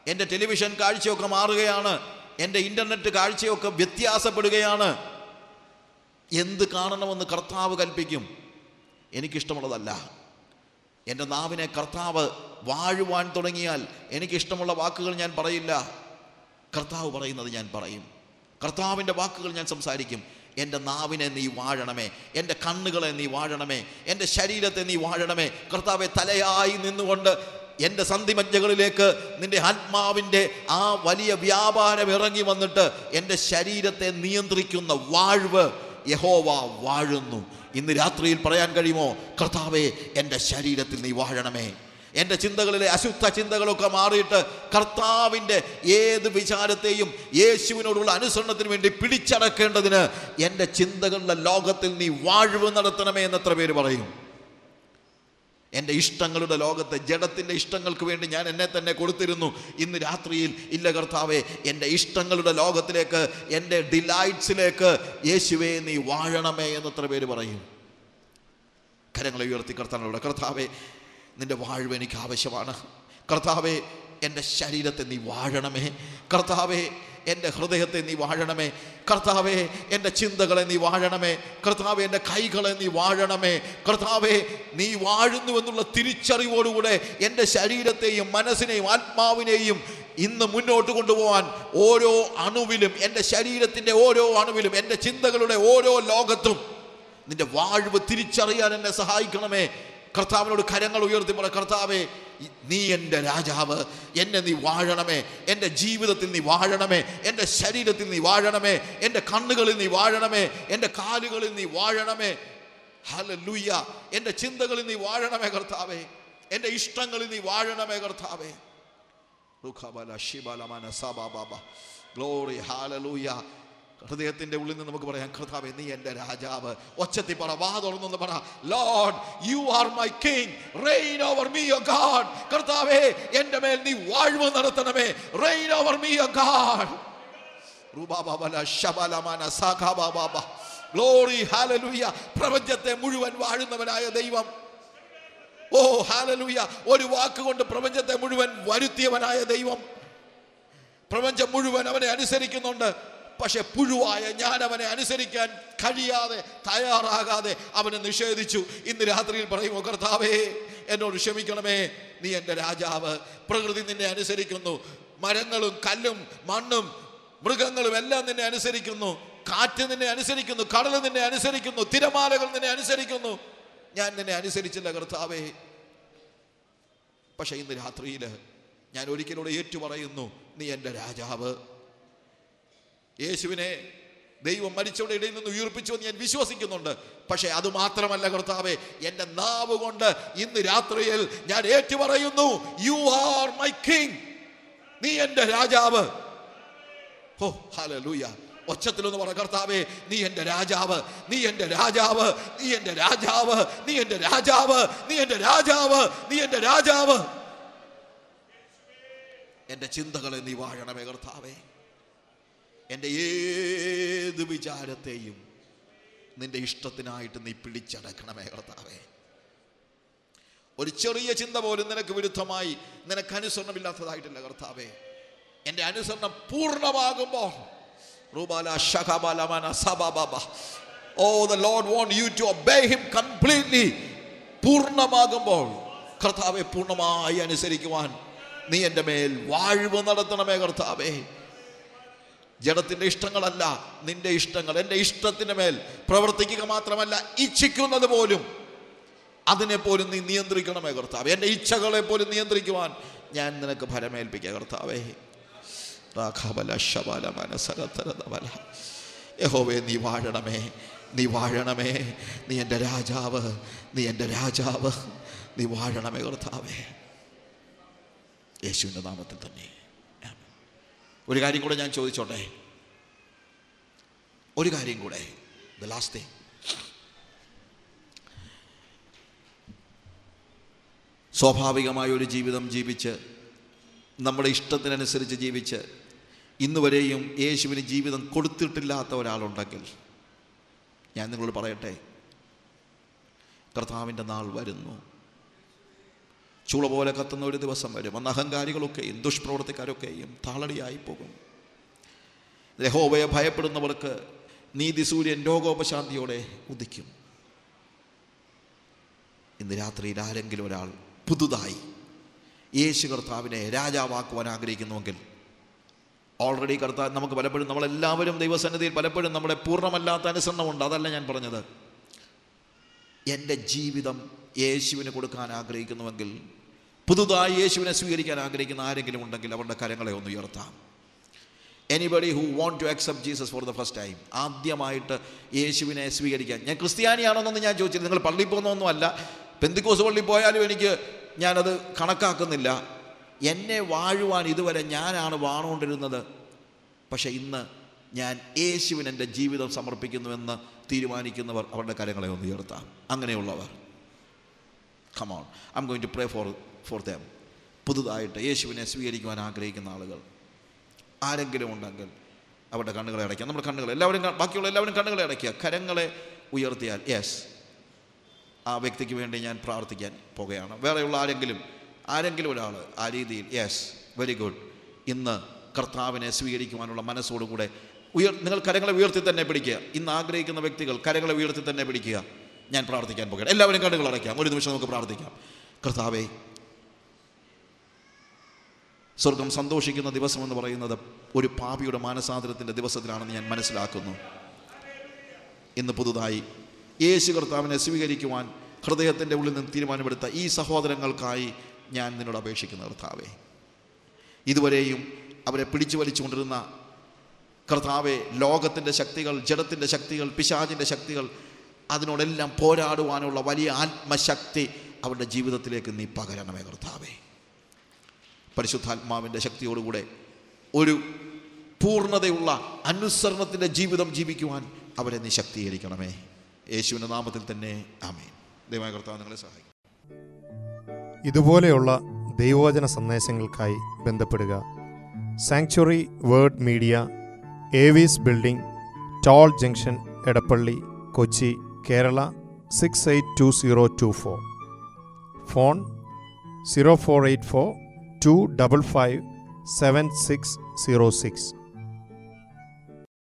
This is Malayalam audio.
എൻ്റെ ടെലിവിഷൻ കാഴ്ചയൊക്കെ മാറുകയാണ് എൻ്റെ ഇൻ്റർനെറ്റ് കാഴ്ചയൊക്കെ വ്യത്യാസപ്പെടുകയാണ് എന്ത് കാണണമെന്ന് കർത്താവ് കൽപ്പിക്കും എനിക്കിഷ്ടമുള്ളതല്ല എൻ്റെ നാവിനെ കർത്താവ് വാഴുവാൻ തുടങ്ങിയാൽ എനിക്കിഷ്ടമുള്ള വാക്കുകൾ ഞാൻ പറയില്ല കർത്താവ് പറയുന്നത് ഞാൻ പറയും കർത്താവിൻ്റെ വാക്കുകൾ ഞാൻ സംസാരിക്കും എൻ്റെ നാവിനെ നീ വാഴണമേ എൻ്റെ കണ്ണുകളെ നീ വാഴണമേ എൻ്റെ ശരീരത്തെ നീ വാഴണമേ കർത്താവെ തലയായി നിന്നുകൊണ്ട് എൻ്റെ സന്ധിമജ്ജകളിലേക്ക് നിൻ്റെ ആത്മാവിൻ്റെ ആ വലിയ വ്യാപാരം ഇറങ്ങി വന്നിട്ട് എൻ്റെ ശരീരത്തെ നിയന്ത്രിക്കുന്ന വാഴ്വ് യഹോവ വാഴുന്നു ഇന്ന് രാത്രിയിൽ പറയാൻ കഴിയുമോ കർത്താവെ എൻ്റെ ശരീരത്തിൽ നീ വാഴണമേ എൻ്റെ ചിന്തകളിലെ അശുദ്ധ ചിന്തകളൊക്കെ മാറിയിട്ട് കർത്താവിൻ്റെ ഏത് വിചാരത്തെയും യേശുവിനോടുള്ള അനുസരണത്തിന് വേണ്ടി പിടിച്ചടക്കേണ്ടതിന് എൻ്റെ ചിന്തകളുടെ ലോകത്തിൽ നീ വാഴ്വ് നടത്തണമേ എന്ന് എത്ര പേര് പറയും എൻ്റെ ഇഷ്ടങ്ങളുടെ ലോകത്തെ ജഡത്തിൻ്റെ ഇഷ്ടങ്ങൾക്ക് വേണ്ടി ഞാൻ എന്നെ തന്നെ കൊടുത്തിരുന്നു ഇന്ന് രാത്രിയിൽ ഇല്ല കർത്താവെ എൻ്റെ ഇഷ്ടങ്ങളുടെ ലോകത്തിലേക്ക് എൻ്റെ ഡിലൈറ്റ്സിലേക്ക് യേശുവേ നീ വാഴണമേ എന്ന് എത്ര പേര് പറയും കരങ്ങളെ ഉയർത്തി കർത്താനോട് കർത്താവെ നിന്റെ വാഴ്വ് എനിക്ക് ആവശ്യമാണ് കർത്താവെ എൻ്റെ ശരീരത്തെ നീ വാഴണമേ കർത്താവെ എൻ്റെ ഹൃദയത്തെ നീ വാഴണമേ കർത്താവെ എൻ്റെ ചിന്തകളെ നീ വാഴണമേ കർത്താവെ എൻ്റെ കൈകളെ നീ വാഴണമേ കർത്താവെ നീ വാഴുന്നു എന്നുള്ള തിരിച്ചറിവോടുകൂടെ എൻ്റെ ശരീരത്തെയും മനസ്സിനെയും ആത്മാവിനെയും ഇന്ന് മുന്നോട്ട് കൊണ്ടുപോകാൻ ഓരോ അണുവിലും എൻ്റെ ശരീരത്തിൻ്റെ ഓരോ അണുവിലും എൻ്റെ ചിന്തകളുടെ ഓരോ ലോകത്തും നിന്റെ വാഴ്വ് തിരിച്ചറിയാൻ എന്നെ സഹായിക്കണമേ കർത്താവിനോട് കരങ്ങൾ ഉയർത്തി പറ കർത്താവേ നീ എൻ്റെ രാജാവ് എന്നെ നീ വാഴണമേ എൻ്റെ ജീവിതത്തിൽ നീ വാഴണമേ എൻ്റെ ശരീരത്തിൽ നീ വാഴണമേ എൻ്റെ കണ്ണുകളിൽ നീ വാഴണമേ എൻ്റെ കാലുകളിൽ നീ വാഴണമേ ഹല്ലേലൂയ എൻ്റെ ചിന്തകളിൽ നീ വാഴണമേ കർത്താവേ എൻ്റെ ഇഷ്ടങ്ങളിൽ നീ വാഴണമേ കർത്താവേ ഗ്ലോറി ഹാലലൂയ ഹൃദയത്തിന്റെ ഉള്ളിൽ നിന്ന് നമുക്ക് പറയാം കർത്താവേ നീ എൻ്റെ രാജാവ് ഒച്ചത്തി പറ വാ തുറന്നൊന്ന് പറ Lord you are my king reign over me oh God കർത്താവേ എൻ്റെ മേൽ നീ വാഴ്വ് നടത്തണമേ reign over me oh God glory hallelujah പ്രപഞ്ചത്തെ മുഴുവൻ വാഴുന്നവനായ ദൈവം ഓ ഹാലലൂയ ഒരു വാക്കുകൊണ്ട് പ്രപഞ്ചത്തെ മുഴുവൻ വരുത്തിയവനായ ദൈവം പ്രപഞ്ചം മുഴുവൻ അവനെ അനുസരിക്കുന്നുണ്ട് പക്ഷെ പുഴുവായ ഞാൻ അവനെ അനുസരിക്കാൻ കഴിയാതെ തയ്യാറാകാതെ അവനെ നിഷേധിച്ചു ഇന്ന് രാത്രിയിൽ പറയുമോ കർത്താവേ എന്നോട് ക്ഷമിക്കണമേ നീ എൻ്റെ രാജാവ് പ്രകൃതി നിന്നെ അനുസരിക്കുന്നു മരങ്ങളും കല്ലും മണ്ണും മൃഗങ്ങളും എല്ലാം നിന്നെ അനുസരിക്കുന്നു കാറ്റ് നിന്നെ അനുസരിക്കുന്നു കടൽ നിന്നെ അനുസരിക്കുന്നു തിരമാലകൾ നിന്നെ അനുസരിക്കുന്നു ഞാൻ നിന്നെ അനുസരിച്ചില്ല കർത്താവേ പക്ഷെ ഇന്ന് രാത്രിയിൽ ഞാൻ ഒരിക്കലൂടെ ഏറ്റുപറയുന്നു നീ എൻ്റെ രാജാവ് യേശുവിനെ ദൈവം മരിച്ചവരുടെ ഇടയിൽ നിന്ന് ഉയർപ്പിച്ചു എന്ന് ഞാൻ വിശ്വസിക്കുന്നുണ്ട് പക്ഷേ അത് മാത്രമല്ല കർത്താവെ എൻ്റെ നാവ് കൊണ്ട് ഇന്ന് രാത്രിയിൽ ഞാൻ ഏറ്റുപറയുന്നു യു ആർ മൈ കിങ് നീ എൻ്റെ രാജാവ് ഓ ഹല്ലേലൂയ ഒച്ചത്തിലൊന്ന് പറ കർത്താവേ നീ എൻ്റെ രാജാവ് നീ എൻ്റെ രാജാവ് നീ എൻ്റെ രാജാവ് നീ എൻ്റെ രാജാവ് നീ എൻ്റെ രാജാവ് നീ എൻ്റെ രാജാവ് എൻ്റെ ചിന്തകളെ നീ വാഴണമേ കർത്താവേ എൻ്റെ ഏത് വിചാരത്തെയും നിന്റെ ഇഷ്ടത്തിനായിട്ട് നീ പിടിച്ചടക്കണമേ കർത്താവേ ഒരു ചെറിയ ചിന്ത പോലും നിനക്ക് വിരുദ്ധമായി നിനക്ക് അനുസരണമില്ലാത്തതായിട്ടില്ല കർത്താവേ എൻ്റെ അനുസരണം പൂർണ്ണമാകുമ്പോൾ റൂബാല ശഖബലമന സബബബ. Oh, the Lord want you to obey him completely. പൂർണ്ണമാകുമ്പോൾ കർത്താവെ പൂർണ്ണമായി അനുസരിക്കുവാൻ നീ എൻ്റെ മേൽ വാഴ്വ് നടത്തണമേ കർത്താവേ ജഡത്തിൻ്റെ ഇഷ്ടങ്ങളല്ല നിന്റെ ഇഷ്ടങ്ങൾ എൻ്റെ ഇഷ്ടത്തിൻ്റെ മേൽ പ്രവർത്തിക്കുക മാത്രമല്ല ഇച്ഛിക്കുന്നത് പോലും അതിനെ പോലും നീ നിയന്ത്രിക്കണമേ കർത്താവ് എൻ്റെ ഇച്ഛകളെ പോലും നിയന്ത്രിക്കുവാൻ ഞാൻ നിനക്ക് ഫലമേൽപ്പിക്കുക കർത്താവേ രാഘവല ശബല മനസരത്തരതവല യഹോവേ നീ വാഴണമേ നീ വാഴണമേ നീ എൻ്റെ രാജാവ് നീ എൻ്റെ രാജാവ് നീ വാഴണമേ കർത്താവേ യേശുവിൻ്റെ നാമത്തിൽ തന്നെ ആമേൻ. ഒരു കാര്യം കൂടെ ഞാൻ ചോദിച്ചോട്ടെ ഒരു കാര്യം കൂടെ ദ ലാസ്റ്റ് തിങ് സ്വാഭാവികമായ ഒരു ജീവിതം ജീവിച്ച് നമ്മുടെ ഇഷ്ടത്തിനനുസരിച്ച് ജീവിച്ച് ഇന്ന് വരെയും യേശുവിന് ജീവിതം കൊടുത്തിട്ടില്ലാത്ത ഒരാളുണ്ടെങ്കിൽ ഞാൻ നിങ്ങളോട് പറയട്ടെ കർത്താവിൻ്റെ നാൾ വരുന്നു ചൂള പോലെ കത്തുന്ന ഒരു ദിവസം വരും അന്ന് അഹങ്കാരികളൊക്കെയും ദുഷ്പ്രവർത്തിക്കാരൊക്കെയും താളടിയായി പോകും യഹോവയെ ഭയപ്പെടുന്നവർക്ക് നീതി സൂര്യൻ രോഗോപശാന്തിയോടെ ഉദിക്കും ഇന്ന് രാത്രിയിൽ ആരെങ്കിലും ഒരാൾ പുതുതായി യേശു കർത്താവിനെ രാജാവാക്കുവാൻ ആഗ്രഹിക്കുന്നുവെങ്കിൽ ഓൾറെഡി കർത്താവ് നമുക്ക് പലപ്പോഴും നമ്മളെല്ലാവരും ദൈവസന്നിധിയിൽ പലപ്പോഴും നമ്മുടെ പൂർണ്ണമല്ലാത്ത അനുസരണമുണ്ട് അതല്ല ഞാൻ പറഞ്ഞത് എൻ്റെ ജീവിതം യേശുവിന് കൊടുക്കാൻ ആഗ്രഹിക്കുന്നുവെങ്കിൽ പുതുതായി യേശുവിനെ സ്വീകരിക്കാൻ ആഗ്രഹിക്കുന്ന ആരെങ്കിലും ഉണ്ടെങ്കിൽ അവരുടെ കരങ്ങളെ ഒന്ന് ഉയർത്താം anybody who want to accept Jesus for the first time ആദ്യമായിട്ട് യേശുവിനെ സ്വീകരിക്കാൻ ഞാൻ ക്രിസ്ത്യാനിയാണോന്നൊന്നും ഞാൻ ചോദിച്ചില്ല നിങ്ങൾ പള്ളിയിൽ പോകുന്നൊന്നുമല്ല പെന്തിക്കോസ് പള്ളിയിൽ പോയാലും എനിക്ക് ഞാനത് കണക്കാക്കുന്നില്ല എന്നെ വാഴുവാൻ ഇതുവരെ ഞാനാണ് വാണുകൊണ്ടിരുന്നത് പക്ഷേ ഇന്ന് ഞാൻ യേശുവിന് എൻ്റെ ജീവിതം സമർപ്പിക്കുന്നുവെന്ന് തീരുമാനിക്കുന്നവർ അവരുടെ കരങ്ങളെ ഒന്ന് ഉയർത്താം അങ്ങനെയുള്ളവർ come on I'm going to pray for for them പുതുതായിട്ട് യേശുവിനെ സ്വീകരിക്കുവാൻ ആഗ്രഹിക്കുന്ന ആളുകൾ ആരെങ്കിലും ഉണ്ടെങ്കിൽ അവരുടെ കണ്ണുകളെ അടയ്ക്കുക നമ്മുടെ കണ്ണുകൾ എല്ലാവരും ക- ബാക്കിയുള്ള എല്ലാവരും കണ്ണുകളെ അടയ്ക്കുക കരങ്ങളെ ഉയർത്തിയാൽ യെസ് ആ വ്യക്തിക്ക് വേണ്ടി ഞാൻ പ്രാർത്ഥിക്കാൻ പോകുകയാണ് വേറെയുള്ള ആരെങ്കിലും ആരെങ്കിലും ഒരാൾ ആ രീതിയിൽ യെസ് വെരി ഗുഡ് ഇന്ന് കർത്താവിനെ സ്വീകരിക്കുവാനുള്ള മനസ്സോടുകൂടെ ഉയർ നിങ്ങൾ കരങ്ങളെ ഉയർത്തി തന്നെ പിടിക്കുക ഇന്ന് ആഗ്രഹിക്കുന്ന വ്യക്തികൾ കരങ്ങളെ ഉയർത്തി തന്നെ പിടിക്കുക ഞാൻ പ്രാർത്ഥിക്കാൻ പോകുകയാണ് എല്ലാവരും കണ്ണുകൾ അടയ്ക്കാം ഒരു നിമിഷം നമുക്ക് പ്രാർത്ഥിക്കാം കർത്താവേ സ്വർഗം സന്തോഷിക്കുന്ന ദിവസം എന്ന് പറയുന്നത് ഒരു പാപിയുടെ മാനസാന്തരത്തിൻ്റെ ദിവസത്തിലാണെന്ന് ഞാൻ മനസ്സിലാക്കുന്നു ഇന്ന് പുതുതായി യേശു കർത്താവിനെ സ്വീകരിക്കുവാൻ ഹൃദയത്തിൻ്റെ ഉള്ളിൽ നിന്ന് തീരുമാനമെടുത്ത ഈ സഹോദരങ്ങൾക്കായി ഞാൻ നിന്നോട് അപേക്ഷിക്കുന്ന കർത്താവേ ഇതുവരെയും അവരെ പിടിച്ചു വലിച്ചുകൊണ്ടിരുന്ന കർത്താവെ ലോകത്തിൻ്റെ ശക്തികൾ ജഡത്തിൻ്റെ ശക്തികൾ പിശാചിൻ്റെ ശക്തികൾ അതിനോടെല്ലാം പോരാടുവാനുള്ള വലിയ ആത്മശക്തി അവരുടെ ജീവിതത്തിലേക്ക് നീ പകരണമേ കർത്താവേ പരിശുദ്ധാത്മാവിൻ്റെ ശക്തിയോടുകൂടെ ഒരു പൂർണ്ണതയുള്ള അനുസരണത്തിൻ്റെ ജീവിതം ജീവിക്കുവാൻ അവരെ നീ ശക്തീകരിക്കണമേ യേശുവിൻ്റെ നാമത്തിൽ തന്നെ ആമേൻ ദൈവമായ കർത്താവ് നിങ്ങളെ സഹായിക്കും ഇതുപോലെയുള്ള ദൈവവചന സന്ദേശങ്ങൾക്കായി ബന്ധപ്പെടുക സാങ്ച്വറി വേർഡ് മീഡിയ ഏവീസ് building toll junction Edappally Kochi Kerala six eight two zero two four phone zero four eight four two double five seven six zero six